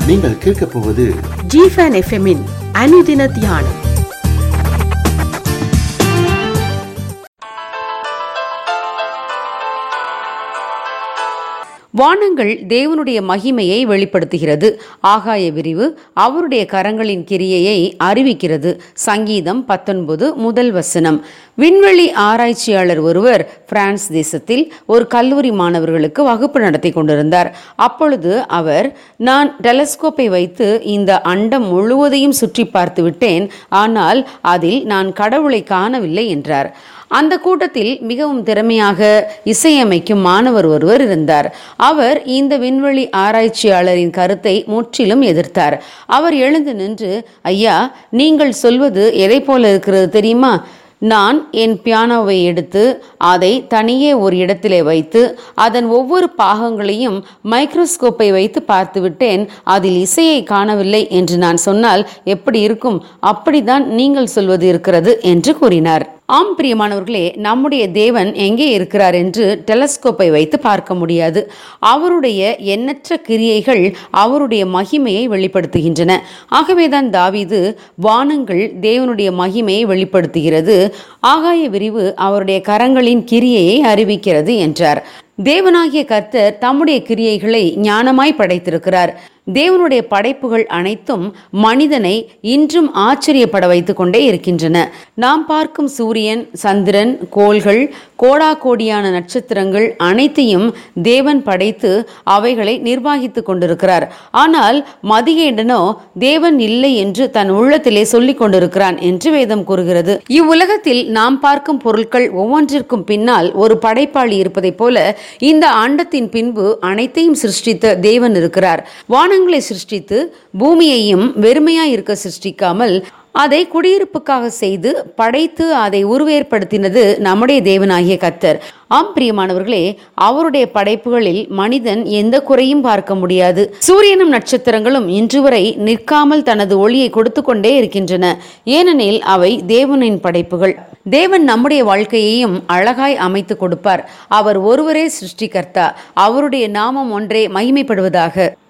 நீங்கள் கேட்கப் போவது ஜிஃபன் எஃப்எம்மின் அனுதின தியானம் வானங்கள் தேவனுடைய மகிமையை வெளிப்படுத்துகிறது ஆகாய விரிவு அவருடைய கரங்களின் கிரியையை அறிவிக்கிறது சங்கீதம் பத்தொன்பது முதல் வசனம் விண்வெளி ஆராய்ச்சியாளர் ஒருவர் பிரான்ஸ் தேசத்தில் ஒரு கல்லூரி மாணவர்களுக்கு வகுப்பு நடத்தி கொண்டிருந்தார் அப்பொழுது அவர் நான் டெலஸ்கோப்பை வைத்து இந்த அண்டம் முழுவதையும் சுற்றி பார்த்து விட்டேன் ஆனால் அதில் நான் கடவுளை காணவில்லை என்றார் அந்த கூட்டத்தில் மிகவும் திறமையாக இசையமைக்கும் மாணவர் ஒருவர் இருந்தார் அவர் இந்த விண்வெளி ஆராய்ச்சியாளரின் கருத்தை முற்றிலும் எதிர்த்தார் அவர் எழுந்து நின்று ஐயா நீங்கள் சொல்வது எதை போல இருக்கிறது தெரியுமா நான் என் பியானோவை எடுத்து அதை தனியே ஒரு இடத்திலே வைத்து அதன் ஒவ்வொரு பாகங்களையும் மைக்ரோஸ்கோப்பை வைத்து பார்த்துவிட்டேன் அதில் இசையை காணவில்லை என்று நான் சொன்னால் எப்படி இருக்கும் அப்படிதான் நீங்கள் சொல்வது இருக்கிறது என்று கூறினார் ஆம் பிரியமானவர்களே நம்முடைய தேவன் எங்கே இருக்கிறார் என்று டெலஸ்கோப்பை வைத்து பார்க்க முடியாது அவருடைய எண்ணற்ற கிரியைகள் அவருடைய மகிமையை வெளிப்படுத்துகின்றன ஆகவேதான் தாவீது வானங்கள் தேவனுடைய மகிமையை வெளிப்படுத்துகிறது ஆகாய விரிவு அவருடைய கரங்களின் கிரியையை அறிவிக்கிறது என்றார் தேவனாகிய கர்த்தர் தம்முடைய கிரியைகளை ஞானமாய் படைத்திருக்கிறார் தேவனுடைய படைப்புகள் அனைத்தும் மனிதனை இன்றும் ஆச்சரியப்பட வைத்து கொண்டே இருக்கின்றன நாம் பார்க்கும் சூரியன் சந்திரன் கோள்கள் கோடா கோடியான நட்சத்திரங்கள் அனைத்தையும் தேவன் படைத்து அவைகளை நிர்வாகித்து கொண்டிருக்கிறார் ஆனால் மதிகேடனோ தேவன் இல்லை என்று தன் உள்ளத்திலே சொல்லிக் கொண்டிருக்கிறான் என்று வேதம் கூறுகிறது இவ்வுலகத்தில் நாம் பார்க்கும் பொருட்கள் ஒவ்வொன்றிற்கும் பின்னால் ஒரு படைப்பாளி இருப்பதைப் போல இந்த அண்டத்தின் பின்பு அனைத்தையும் சிருஷ்டித்த தேவன் இருக்கிறார் வானங்களை சிருஷ்டித்து பூமியையும் வெறுமையாய் இருக்க சிருஷ்டிக்காமல் அதை குடியிருப்புக்காக செய்து படைத்து அதை உருவேற்படுத்தினது நம்முடைய தேவனாகிய கத்தர் ஆம் பிரியமானவர்களே அவருடைய படைப்புகளில் மனிதன் எந்த குறையும் பார்க்க முடியாது சூரியனும் நட்சத்திரங்களும் இன்று வரை நிற்காமல் தனது ஒளியை கொடுத்து கொண்டே இருக்கின்றன ஏனெனில் அவை தேவனின் படைப்புகள் தேவன் நம்முடைய வாழ்க்கையையும் அழகாய் அமைத்து கொடுப்பார் அவர் ஒருவரே சிருஷ்டிகர்த்தா அவருடைய நாமம் ஒன்றே மகிமைப்படுவதாக